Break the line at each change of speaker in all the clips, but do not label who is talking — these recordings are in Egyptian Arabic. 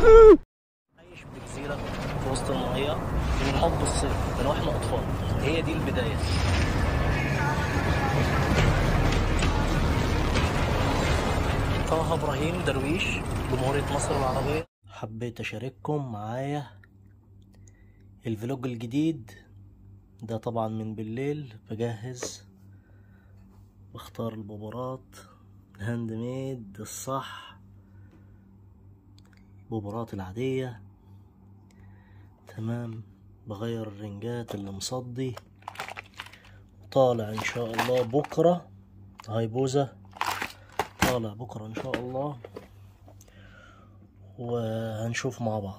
عايش بجزيرة في وسط المية من حب الصيد من واحنا أطفال هي دي البداية طه إبراهيم درويش جمهورية مصر العربية حبيت أشارككم معايا الفلوج الجديد ده طبعا من بالليل بجهز بختار البوبرات الهاند ميد الصح البوبرات العادية تمام بغير الرنجات اللي مصدي طالع ان شاء الله بكرة هاي بوزة طالع بكرة ان شاء الله وهنشوف مع بعض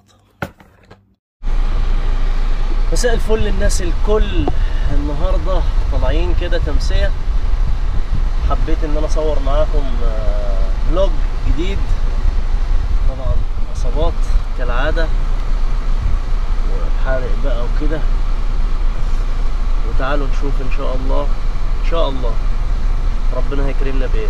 مساء الفل للناس الكل النهاردة طالعين كده تمسية حبيت ان انا اصور معاكم آه، فلوج جديد طبعا اصابات كالعادة وحارق بقى وكده وتعالوا نشوف ان شاء الله ان شاء الله ربنا هيكرمنا بايه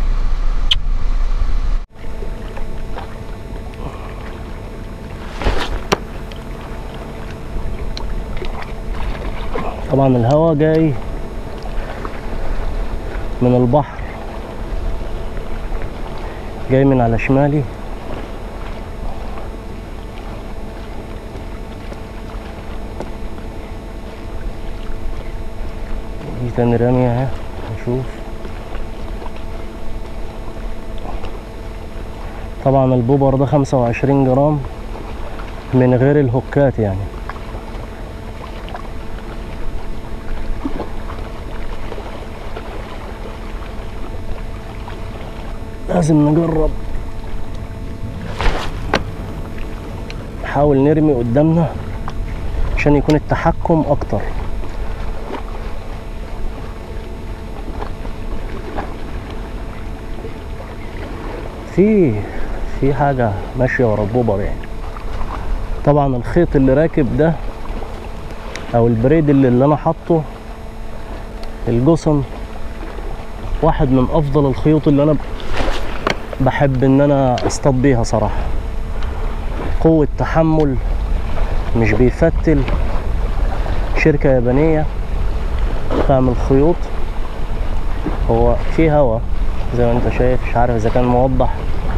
طبعا الهواء جاي من البحر جاي من على شمالي دي تاني رمية اهي نشوف طبعا البوبر ده خمسة وعشرين جرام من غير الهوكات يعني لازم نجرب نحاول نرمي قدامنا عشان يكون التحكم اكتر في في حاجة ماشية ورا البوبر يعني طبعا الخيط اللي راكب ده او البريد اللي, اللي انا حاطه الجسم واحد من افضل الخيوط اللي انا بحب ان انا اصطاد بيها صراحة قوة تحمل مش بيفتل شركة يابانية تعمل خيوط هو في هوا زي ما انت شايف مش عارف اذا كان موضح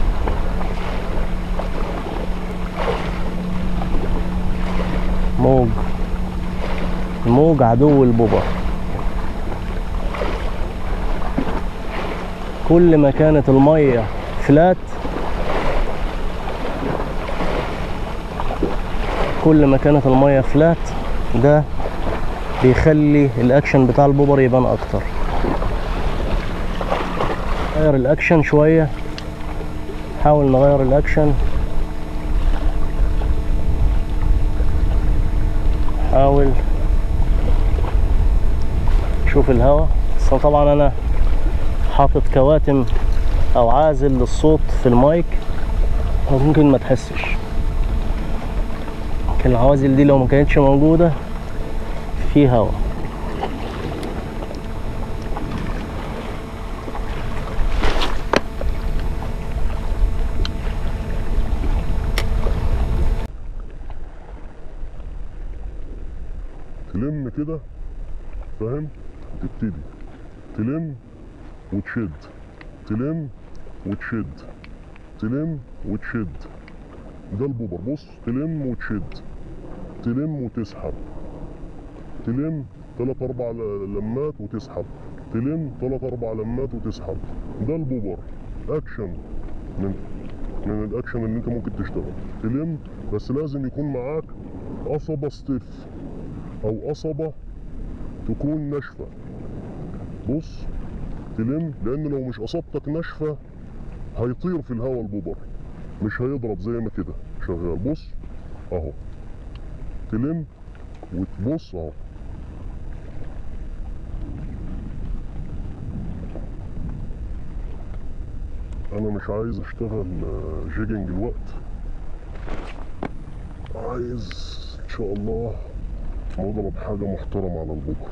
موج الموج عدو البوبر كل ما كانت المية فلات كل ما كانت المية فلات ده بيخلي الاكشن بتاع البوبر يبان اكتر نغير الاكشن شوية حاول نغير الاكشن حاول شوف الهوا بس طبعا انا حاطط كواتم او عازل للصوت في المايك ممكن ما تحسش لكن العوازل دي لو ما كانتش موجودة في هوا
تلم كده فاهم تبتدي تلم وتشد تلم وتشد تلم وتشد ده البوبر بص تلم وتشد تلم وتسحب تلم تلات اربع ل- لمات وتسحب تلم تلات اربع لمات وتسحب ده البوبر اكشن من من الاكشن اللي انت ممكن تشتغل تلم بس لازم يكون معاك قصبة ستيف او قصبة تكون ناشفة بص تلم لان لو مش قصبتك ناشفة هيطير في الهواء البوبر مش هيضرب زي ما كده شغال بص اهو تلم وتبص اهو انا مش عايز اشتغل آه، جيجنج الوقت عايز ان شاء الله نضرب حاجة محترمة على البوبر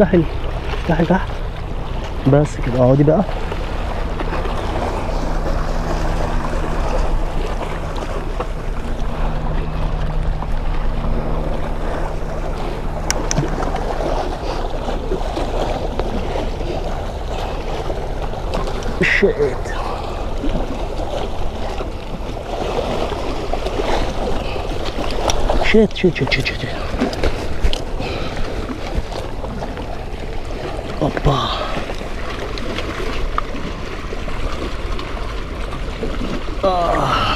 افتحي ال- افتحي تحت بس كده اقعدي بقى shit shit shit shit shit shit Hoppa. Ah.